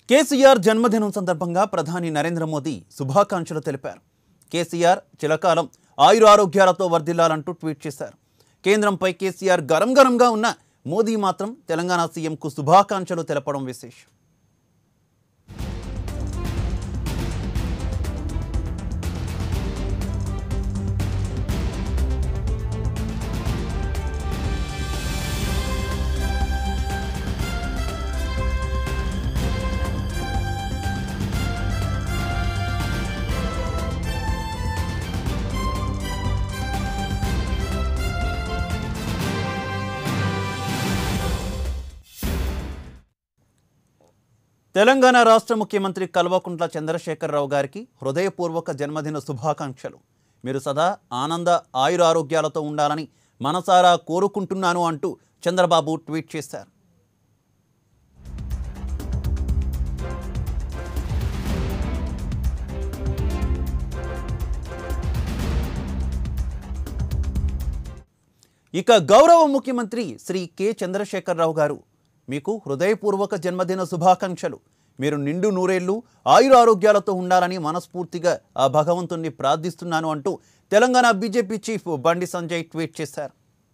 కేసీఆర్ జన్మదినం సందర్భంగా ప్రధాని నరేంద్ర మోదీ శుభాకాంక్షలు తెలిపారు కేసీఆర్ చిరకాలం ఆయురారోగ్యాలతో వర్ధిల్లాలంటూ ట్వీట్ చేశారు కేంద్రంపై కేసీఆర్ గరం గరంగా ఉన్న మోదీ మాత్రం తెలంగాణ సీఎంకు శుభాకాంక్షలు తెలపడం విశేషం తెలంగాణ రాష్ట్ర ముఖ్యమంత్రి కల్వకుంట్ల చంద్రశేఖరరావు గారికి హృదయపూర్వక జన్మదిన శుభాకాంక్షలు మీరు సదా ఆనంద ఆయురారోగ్యాలతో ఉండాలని మనసారా కోరుకుంటున్నాను అంటూ చంద్రబాబు ట్వీట్ చేశారు ఇక గౌరవ ముఖ్యమంత్రి శ్రీ కె చంద్రశేఖరరావు గారు మీకు హృదయపూర్వక జన్మదిన శుభాకాంక్షలు మీరు నిండు నూరేళ్లు ఆయురారోగ్యాలతో ఉండాలని మనస్ఫూర్తిగా ఆ భగవంతుణ్ణి ప్రార్థిస్తున్నాను అంటూ తెలంగాణ బీజేపీ చీఫ్ బండి సంజయ్ ట్వీట్ చేశారు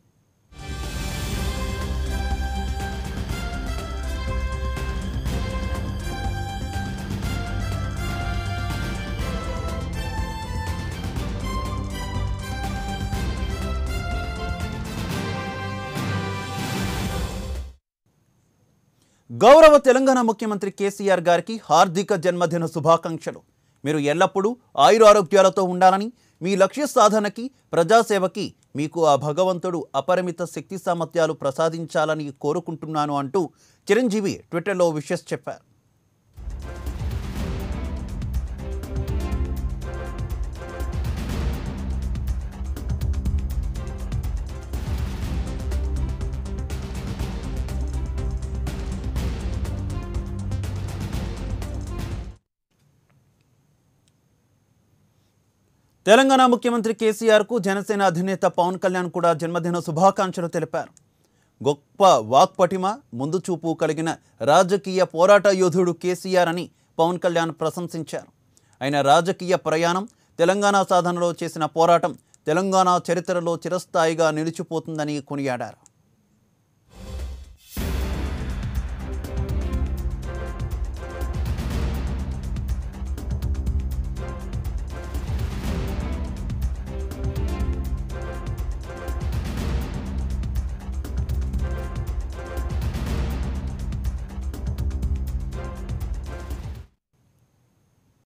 గౌరవ తెలంగాణ ముఖ్యమంత్రి కేసీఆర్ గారికి హార్దిక జన్మదిన శుభాకాంక్షలు మీరు ఎల్లప్పుడూ ఆయురారోగ్యాలతో ఉండాలని మీ లక్ష్య సాధనకి ప్రజాసేవకి మీకు ఆ భగవంతుడు అపరిమిత శక్తి సామర్థ్యాలు ప్రసాదించాలని కోరుకుంటున్నాను అంటూ చిరంజీవి ట్విట్టర్లో విషెస్ చెప్పారు తెలంగాణ ముఖ్యమంత్రి కేసీఆర్కు జనసేన అధినేత పవన్ కళ్యాణ్ కూడా జన్మదిన శుభాకాంక్షలు తెలిపారు గొప్ప వాక్పటిమ ముందు చూపు కలిగిన రాజకీయ పోరాట యోధుడు కేసీఆర్ అని పవన్ కళ్యాణ్ ప్రశంసించారు ఆయన రాజకీయ ప్రయాణం తెలంగాణ సాధనలో చేసిన పోరాటం తెలంగాణ చరిత్రలో చిరస్థాయిగా నిలిచిపోతుందని కొనియాడారు